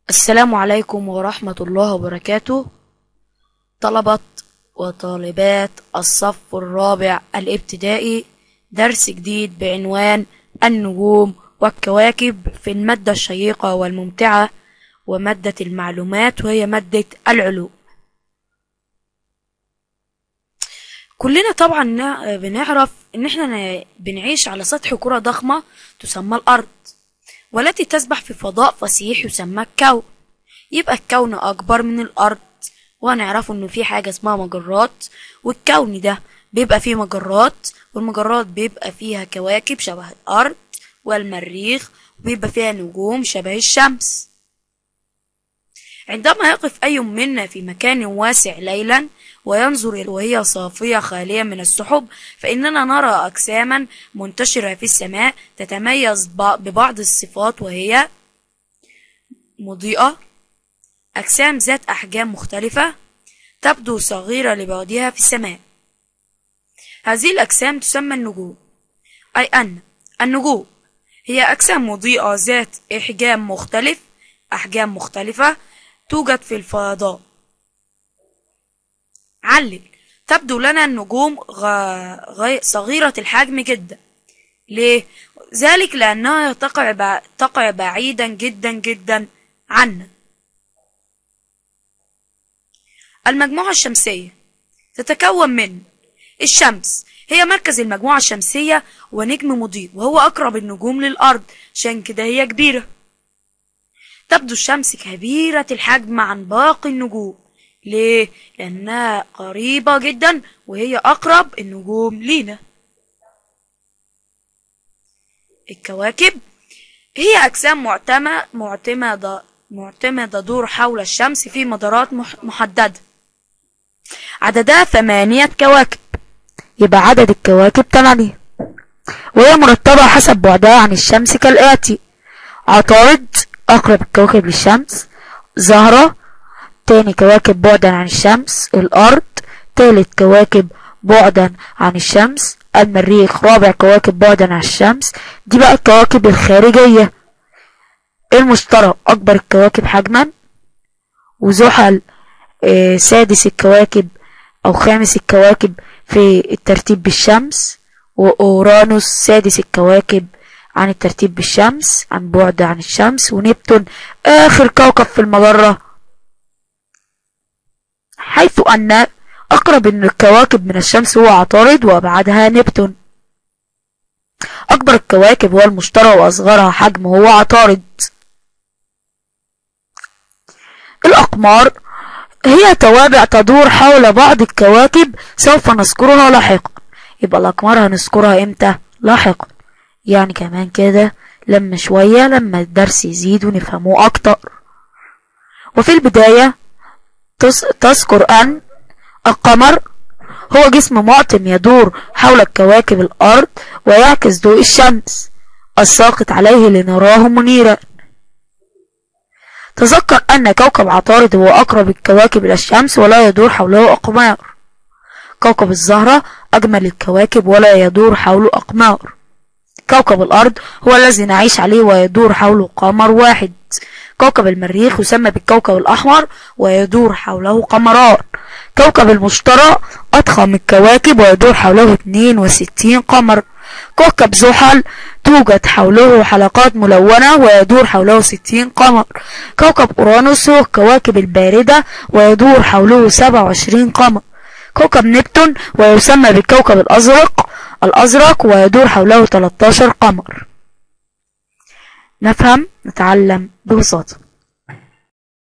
السلام عليكم ورحمة الله وبركاته طلبة وطالبات الصف الرابع الابتدائي درس جديد بعنوان النجوم والكواكب في المادة الشيقة والممتعة ومادة المعلومات وهي مادة العلوم كلنا طبعا نا- بنعرف ان احنا نا- بنعيش على سطح كرة ضخمة تسمى الارض والتي تسبح في فضاء فسيح يسمى الكون يبقى الكون اكبر من الارض وهنعرف انه في حاجة اسمها مجرات والكون ده بيبقى فيه مجرات والمجرات بيبقى فيها كواكب شبه الارض والمريخ وبيبقى فيها نجوم شبه الشمس عندما يقف أي منا في مكان واسع ليلا وينظر وهي صافية خالية من السحب فإننا نرى أجساما منتشرة في السماء تتميز ب- ببعض الصفات وهي مضيئة أجسام ذات أحجام مختلفة تبدو صغيرة لبعدها في السماء هذه الأجسام تسمى النجوم أي أن النجوم هي أجسام مضيئة ذات أحجام مختلف أحجام مختلفة توجد في الفضاء علل تبدو لنا النجوم غ... غي... صغيرة الحجم جدا ليه؟ ذلك لأنها تقع, بع... تقع بعيدا جدا جدا عنا المجموعة الشمسية تتكون من الشمس هي مركز المجموعة الشمسية ونجم مضيء وهو أقرب النجوم للأرض عشان كده هي كبيرة تبدو الشمس كبيرة الحجم عن باقي النجوم ليه؟ لأنها قريبة جدا وهي أقرب النجوم لينا الكواكب هي أجسام معتمة معتمدة معتمدة دور حول الشمس في مدارات مح- محددة عددها ثمانية كواكب يبقى عدد الكواكب ثمانية وهي مرتبة حسب بعدها عن الشمس كالآتي عطارد أقرب الكواكب للشمس زهرة تاني كواكب بعدا عن الشمس الأرض تالت كواكب بعدا عن الشمس المريخ رابع كواكب بعدا عن الشمس دي بقى الكواكب الخارجية المشتري أكبر الكواكب حجما وزحل آه، سادس الكواكب أو خامس الكواكب في الترتيب بالشمس وأورانوس سادس الكواكب عن الترتيب بالشمس عن بعد عن الشمس ونبتون آخر كوكب في المجرة حيث أن أقرب من الكواكب من الشمس هو عطارد وأبعدها نبتون أكبر الكواكب هو المشتري وأصغرها حجم هو عطارد الأقمار هي توابع تدور حول بعض الكواكب سوف نذكرها لاحقا يبقى الأقمار هنذكرها امتى لاحقا يعني كمان كده لما شوية لما الدرس يزيد ونفهمه أكتر وفي البداية تس- تذكر أن القمر هو جسم معتم يدور حول الكواكب الأرض ويعكس ضوء الشمس الساقط عليه لنراه منيرا تذكر أن كوكب عطارد هو أقرب الكواكب إلى الشمس ولا يدور حوله أقمار كوكب الزهرة أجمل الكواكب ولا يدور حوله أقمار كوكب الأرض هو الذي نعيش عليه ويدور حوله قمر واحد كوكب المريخ يسمى بالكوكب الأحمر ويدور حوله قمران كوكب المشتري أضخم الكواكب ويدور حوله 62 قمر كوكب زحل توجد حوله حلقات ملونة ويدور حوله 60 قمر كوكب أورانوس هو الكواكب الباردة ويدور حوله 27 قمر كوكب نبتون ويسمى بالكوكب الأزرق الأزرق ويدور حوله 13 قمر نفهم نتعلم ببساطة